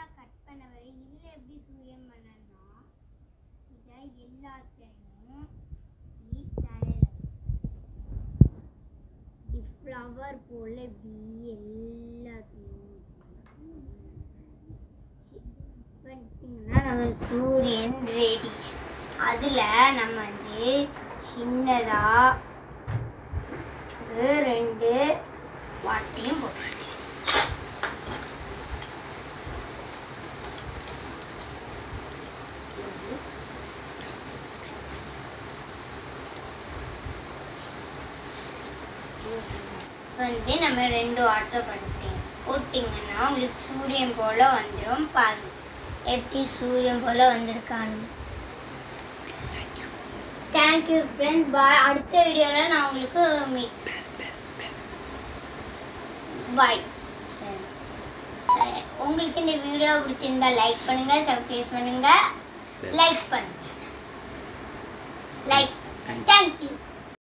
ஃபுல்லாக கட் பண்ண வரை இதில் எப்படி சூரியன் பண்ணனா இதை எல்லாத்தையும் இப்படி தரையில ஃப்ளவர் போல இப்படி எல்லாத்தையும் பண்ணிட்டீங்கன்னா நம்ம சூரியன் ரெடி அதில் நம்ம வந்து சின்னதாக ஒரு ரெண்டு வாட்டையும் போட்டுருக்கோம் வந்து நம்ம ரெண்டு ஆட்டோ பண்ணிட்டேன் போட்டிங்கன்னா உங்களுக்கு சூரியன் போல வந்துடும் பாருங்க எப்படி சூரியன் போல வந்திருக்கான்னு தேங்க்யூ ஃப்ரெண்ட்ஸ் பாய் அடுத்த வீடியோவில் நான் உங்களுக்கு மீட் பாய் உங்களுக்கு இந்த வீடியோ பிடிச்சிருந்தா லைக் பண்ணுங்க சப்ஸ்கிரைப் பண்ணுங்க லைக் பண்ணுங்க லைக் தேங்க்யூ